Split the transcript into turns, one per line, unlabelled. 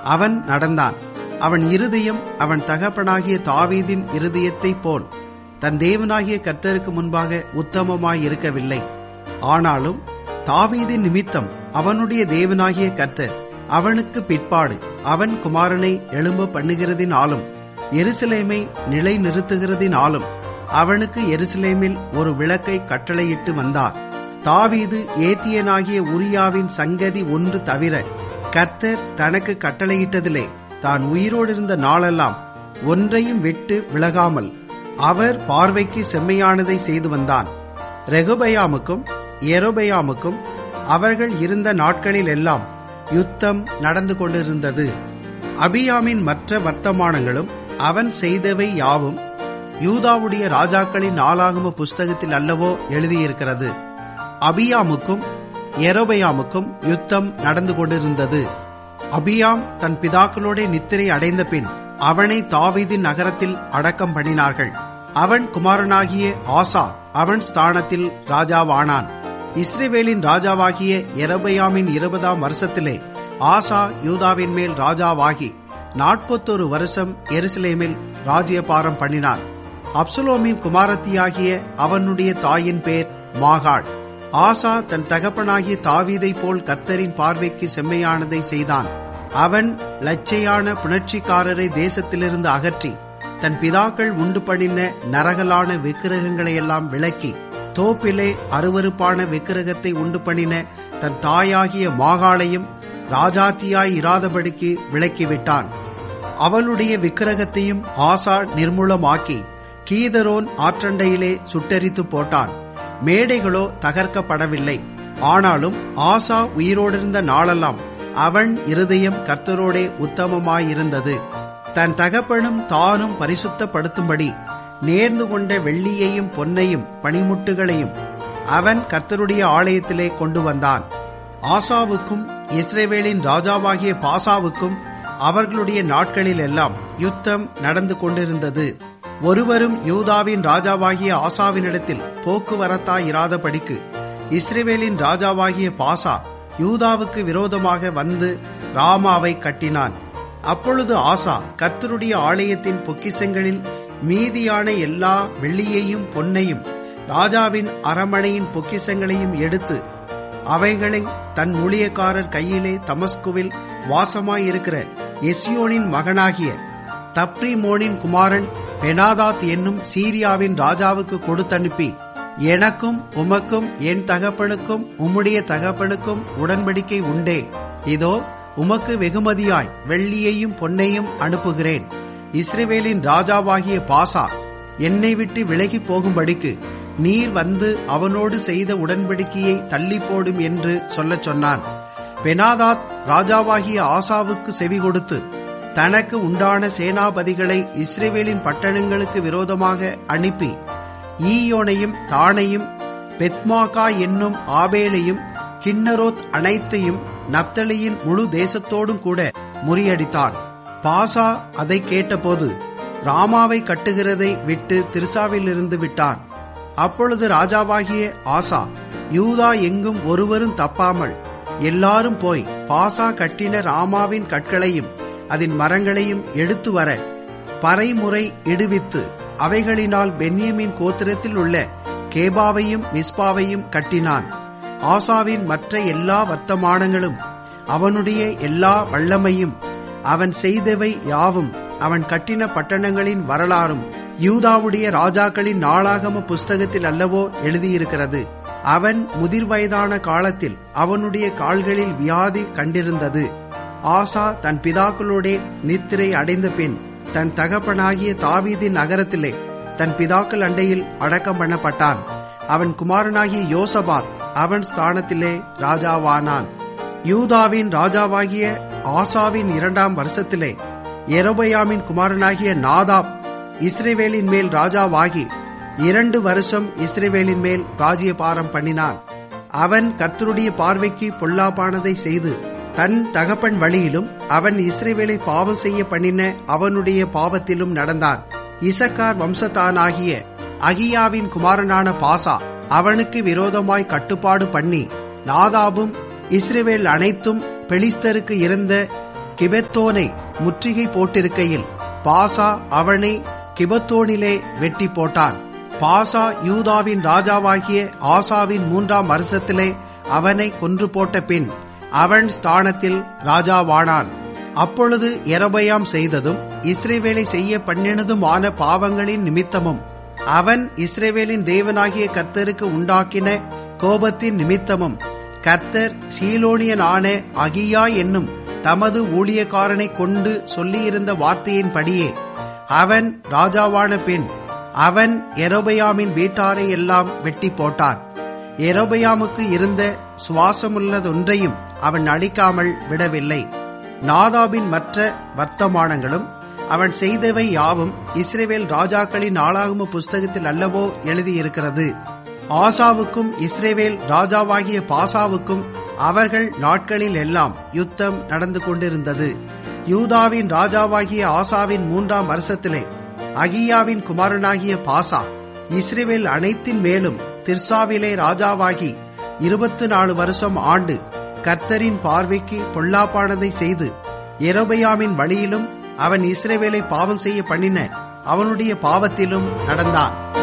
அவன் நடந்தான் அவன் இருதயம் அவன் தகப்பனாகிய தாவீதின் இருதயத்தைப் போல் தன் தேவனாகிய கர்த்தருக்கு முன்பாக உத்தமமாய் இருக்கவில்லை ஆனாலும் தாவீதின் நிமித்தம் அவனுடைய தேவனாகிய கர்த்தர் அவனுக்கு பிற்பாடு அவன் குமாரனை எழும்ப பண்ணுகிறதினாலும் எருசலேமை நிலை நிறுத்துகிறதினாலும் அவனுக்கு எருசலேமில் ஒரு விளக்கை கட்டளையிட்டு வந்தார் தாவீது ஏத்தியனாகிய உரியாவின் சங்கதி ஒன்று தவிர கர்த்தர் தனக்கு கட்டளையிட்டதிலே தான் உயிரோடிருந்த நாளெல்லாம் ஒன்றையும் விட்டு விலகாமல் அவர் பார்வைக்கு செம்மையானதை செய்து வந்தான் ரெகுபயாமுக்கும் எரோபயாமுக்கும் அவர்கள் இருந்த நாட்களில் எல்லாம் யுத்தம் நடந்து கொண்டிருந்தது அபியாமின் மற்ற வர்த்தமானங்களும் அவன் செய்தவை யாவும் யூதாவுடைய ராஜாக்களின் நாளாகம புஸ்தகத்தில் அல்லவோ எழுதியிருக்கிறது அபியாமுக்கும் எரோபயாமுக்கும் யுத்தம் நடந்து கொண்டிருந்தது அபியாம் தன் பிதாக்களோட நித்திரை அடைந்த பின் அவனை தாவீதின் நகரத்தில் அடக்கம் பண்ணினார்கள் அவன் குமாரனாகிய ஆசா அவன் ஸ்தானத்தில் ராஜாவானான் இஸ்ரேவேலின் ராஜாவாகிய எரபயாமின் இருபதாம் வருஷத்திலே ஆசா யூதாவின் மேல் ராஜாவாகி நாற்பத்தொரு வருஷம் எருசலேமில் ராஜ்யபாரம் பண்ணினான் அப்சுலோமின் குமாரத்தியாகிய அவனுடைய தாயின் பேர் மாகாள் ஆசா தன் தகப்பனாகிய தாவீதை போல் கர்த்தரின் பார்வைக்கு செம்மையானதை செய்தான் அவன் லட்சையான புணர்ச்சிக்காரரை தேசத்திலிருந்து அகற்றி தன் பிதாக்கள் உண்டு பண்ணின நரகலான விக்கிரகங்களையெல்லாம் விளக்கி தோப்பிலே அருவருப்பான விக்கிரகத்தை உண்டு பண்ணின தன் தாயாகிய மாகாளையும் ராஜாத்தியாய் இராதபடிக்கு விளக்கிவிட்டான் அவளுடைய விக்கிரகத்தையும் ஆசா நிர்மூலமாக்கி கீதரோன் ஆற்றண்டையிலே சுட்டரித்து போட்டான் மேடைகளோ தகர்க்கப்படவில்லை ஆனாலும் ஆசா உயிரோடிருந்த நாளெல்லாம் அவன் இருதயம் கர்த்தரோடே உத்தமமாயிருந்தது தன் தகப்பனும் தானும் பரிசுத்தப்படுத்தும்படி நேர்ந்து கொண்ட வெள்ளியையும் பொன்னையும் பனிமுட்டுகளையும் அவன் கர்த்தருடைய ஆலயத்திலே கொண்டு வந்தான் ஆசாவுக்கும் இஸ்ரேவேலின் ராஜாவாகிய பாசாவுக்கும் அவர்களுடைய நாட்களில் எல்லாம் யுத்தம் நடந்து கொண்டிருந்தது ஒருவரும் யூதாவின் ராஜாவாகிய ஆசாவினிடத்தில் போக்குவரத்தாயிராதபடிக்கு இஸ்ரேவேலின் ராஜாவாகிய பாசா யூதாவுக்கு விரோதமாக வந்து ராமாவை கட்டினான் அப்பொழுது ஆசா கர்த்தருடைய ஆலயத்தின் பொக்கிசங்களில் மீதியான எல்லா வெள்ளியையும் பொன்னையும் ராஜாவின் அரமனையின் பொக்கிசங்களையும் எடுத்து அவைகளை தன் ஊழியக்காரர் கையிலே தமஸ்குவில் வாசமாயிருக்கிற எசியோனின் மகனாகிய தப்ரிமோனின் குமாரன் பெனாதாத் என்னும் சீரியாவின் ராஜாவுக்கு கொடுத்தனுப்பி எனக்கும் உமக்கும் என் தகப்பனுக்கும் உம்முடைய தகப்பனுக்கும் உடன்படிக்கை உண்டே இதோ உமக்கு வெகுமதியாய் வெள்ளியையும் பொன்னையும் அனுப்புகிறேன் இஸ்ரேவேலின் ராஜாவாகிய பாசா என்னை விட்டு விலகி போகும்படிக்கு நீர் வந்து அவனோடு செய்த உடன்படிக்கையை தள்ளி போடும் என்று சொல்லச் சொன்னான் பெனாதாத் ராஜாவாகிய ஆசாவுக்கு செவி கொடுத்து தனக்கு உண்டான சேனாபதிகளை இஸ்ரேவேலின் பட்டணங்களுக்கு விரோதமாக அனுப்பி ஈயோனையும் தானையும் பெத்மாகா என்னும் ஆபேலையும் கிண்ணரோத் அனைத்தையும் நப்தலியின் முழு தேசத்தோடும் கூட முறியடித்தான் பாசா அதை கேட்டபோது ராமாவை கட்டுகிறதை விட்டு திருசாவிலிருந்து விட்டான் அப்பொழுது ராஜாவாகிய ஆசா யூதா எங்கும் ஒருவரும் தப்பாமல் எல்லாரும் போய் பாசா கட்டின ராமாவின் கற்களையும் அதன் மரங்களையும் எடுத்து வர பறைமுறை இடுவித்து அவைகளினால் பென்யமின் கோத்திரத்தில் உள்ள கேபாவையும் மிஸ்பாவையும் கட்டினான் ஆசாவின் மற்ற எல்லா வர்த்தமானங்களும் அவனுடைய எல்லா வல்லமையும் அவன் செய்தவை யாவும் அவன் கட்டின பட்டணங்களின் வரலாறும் யூதாவுடைய ராஜாக்களின் நாளாகம புஸ்தகத்தில் அல்லவோ எழுதியிருக்கிறது அவன் முதிர் வயதான காலத்தில் அவனுடைய கால்களில் வியாதி கண்டிருந்தது ஆசா தன் பிதாக்களோடே நித்திரை அடைந்த பின் தன் தகப்பனாகிய தாவீதின் நகரத்திலே தன் பிதாக்கள் அண்டையில் அடக்கம் பண்ணப்பட்டான் அவன் குமாரனாகிய யோசபாத் அவன் ஸ்தானத்திலே ராஜாவானான் யூதாவின் ராஜாவாகிய ஆசாவின் இரண்டாம் வருஷத்திலே எரோபயாமின் குமாரனாகிய நாதாப் இஸ்ரேவேலின் மேல் ராஜாவாகி இரண்டு வருஷம் இஸ்ரேவேலின் மேல் ராஜ்யபாரம் பண்ணினான் அவன் கர்த்தருடைய பார்வைக்கு பொல்லாப்பானதை செய்து தன் தகப்பன் வழியிலும் அவன் இஸ்ரேவேலை பாவம் செய்ய பண்ணின அவனுடைய பாவத்திலும் நடந்தான் இசக்கார் வம்சத்தானாகிய அகியாவின் குமாரனான பாசா அவனுக்கு விரோதமாய் கட்டுப்பாடு பண்ணி நாதாபும் இஸ்ரேவேல் அனைத்தும் பெலிஸ்தருக்கு இருந்த கிபெத்தோனை முற்றுகை போட்டிருக்கையில் பாசா அவனை கிபத்தோனிலே வெட்டி போட்டான் பாசா யூதாவின் ராஜாவாகிய ஆசாவின் மூன்றாம் வருஷத்திலே அவனை கொன்று போட்ட பின் அவன் ஸ்தானத்தில் ராஜாவானான் அப்பொழுது எரபயாம் செய்ததும் இஸ்ரேவேலை செய்ய பண்ணினதுமான பாவங்களின் நிமித்தமும் அவன் இஸ்ரேவேலின் தேவனாகிய கர்த்தருக்கு உண்டாக்கின கோபத்தின் நிமித்தமும் கர்த்தர் சீலோனியனான அகியா என்னும் தமது ஊழியக்காரனை கொண்டு சொல்லியிருந்த வார்த்தையின்படியே அவன் ராஜாவான பின் அவன் எரோபயாமின் வீட்டாரை எல்லாம் வெட்டி போட்டான் எரோபயாமுக்கு இருந்த சுவாசமுள்ளதொன்றையும் அவன் அழிக்காமல் விடவில்லை நாதாபின் மற்ற வர்த்தமானங்களும் அவன் செய்தவை யாவும் இஸ்ரேவேல் ராஜாக்களின் நாளாகும புஸ்தகத்தில் அல்லவோ எழுதியிருக்கிறது ஆசாவுக்கும் இஸ்ரேவேல் ராஜாவாகிய பாசாவுக்கும் அவர்கள் நாட்களில் எல்லாம் யுத்தம் நடந்து கொண்டிருந்தது யூதாவின் ராஜாவாகிய ஆசாவின் மூன்றாம் வருஷத்திலே அகியாவின் குமாரனாகிய பாசா இஸ்ரேவேல் அனைத்தின் மேலும் திர்சாவிலே ராஜாவாகி இருபத்தி நாலு வருஷம் ஆண்டு கர்த்தரின் பார்வைக்கு பொல்லாப்பானதை செய்து எரோபயாமின் வழியிலும் அவன் இஸ்ரேவேலை பாவம் செய்ய பண்ணின அவனுடைய பாவத்திலும் நடந்தான்